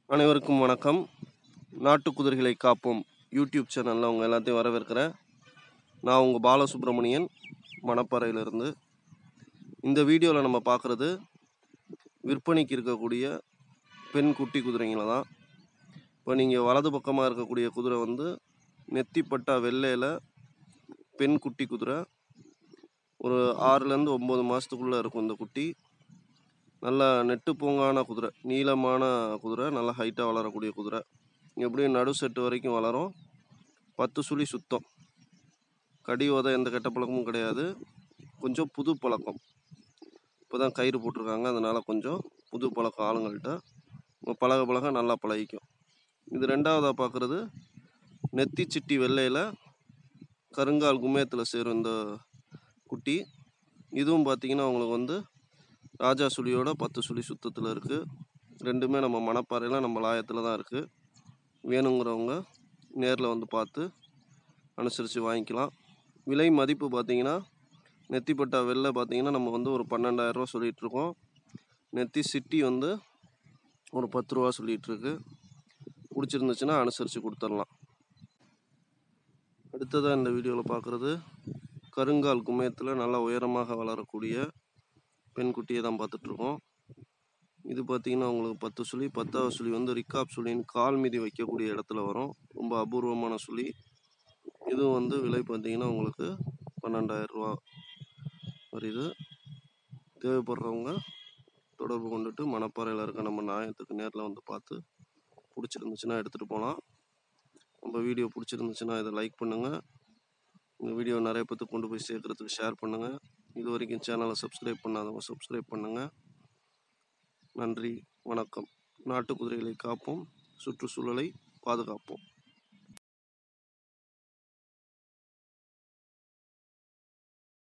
அனைவருக்கும் வணக்கம் நாட்டு குதிரைகளை காப்போம் யூடியூப் சேனலில் உங்கள் எல்லாத்தையும் வரவேற்கிறேன் நான் உங்கள் பாலசுப்ரமணியன் மணப்பாறையிலிருந்து இந்த வீடியோவில் நம்ம பார்க்குறது விற்பனைக்கு இருக்கக்கூடிய பெண் குட்டி குதிரைங்களை தான் இப்போ நீங்கள் வலது பக்கமாக இருக்கக்கூடிய குதிரை வந்து நெத்திப்பட்டா வெள்ளையில் பெண் குட்டி குதிரை ஒரு ஆறுலேருந்து ஒம்பது மாதத்துக்குள்ளே இருக்கும் இந்த குட்டி நல்ல நெட்டு பூங்கான குதிரை நீளமான குதிரை நல்லா ஹைட்டாக வளரக்கூடிய குதிரை எப்படியும் நடு செட்டு வரைக்கும் வளரும் பத்து சுழி சுத்தம் கடி உத எந்த கெட்ட பழக்கமும் கிடையாது கொஞ்சம் புது பழக்கம் இப்போ தான் கயிறு போட்டிருக்காங்க அதனால் கொஞ்சம் புது பழக்கம் ஆளுங்கள்கிட்ட நம்ம பழக பழக நல்லா பழகிக்கும் இது ரெண்டாவதாக பார்க்குறது நெத்தி சிட்டி வெள்ளையில் கருங்கால் கும்மேத்தில் சேரும் இந்த குட்டி இதுவும் பார்த்தீங்கன்னா உங்களுக்கு வந்து ராஜா சுழியோட பத்து சுழி சுத்தத்தில் இருக்குது ரெண்டுமே நம்ம மணப்பாறையில் நம்ம லாயத்தில் தான் இருக்குது வேணுங்கிறவங்க நேரில் வந்து பார்த்து அனுசரித்து வாங்கிக்கலாம் விலை மதிப்பு பார்த்தீங்கன்னா நெத்திப்பட்டா வெளில பார்த்தீங்கன்னா நம்ம வந்து ஒரு பன்னெண்டாயிரரூவா சொல்லிகிட்ருக்கோம் நெத்தி சிட்டி வந்து ஒரு பத்து ரூபா சொல்லிகிட்ருக்கு பிடிச்சிருந்துச்சுன்னா அனுசரித்து கொடுத்துடலாம் அடுத்ததாக இந்த வீடியோவில் பார்க்குறது கருங்கால் குமயத்தில் நல்லா உயரமாக வளரக்கூடிய பெண் குட்டியை தான் பார்த்துட்ருக்கோம் இது பார்த்தீங்கன்னா உங்களுக்கு பத்து சுழி பத்தாவது சுழி வந்து ரிக்காப் சுழின்னு கால் மீதி வைக்கக்கூடிய இடத்துல வரும் ரொம்ப அபூர்வமான சுழி இதுவும் வந்து விலை பார்த்தீங்கன்னா உங்களுக்கு பன்னெண்டாயிரம் ரூபா வருது தேவைப்படுறவங்க தொடர்பு கொண்டுட்டு மணப்பாறையில் இருக்க நம்ம நாயத்துக்கு நேரில் வந்து பார்த்து பிடிச்சிருந்துச்சுன்னா எடுத்துகிட்டு போகலாம் நம்ம வீடியோ பிடிச்சிருந்துச்சுன்னா இதை லைக் பண்ணுங்கள் இந்த வீடியோ நிறைய பேத்துக்கு கொண்டு போய் சேர்க்குறதுக்கு ஷேர் பண்ணுங்கள் இது வரைக்கும் சேனலை சப்ஸ்கிரைப் பண்ணாதவங்க சப்ஸ்கிரைப் பண்ணுங்கள் நன்றி வணக்கம் நாட்டு குதிரைகளை காப்போம் சுற்றுச்சூழலை பாதுகாப்போம்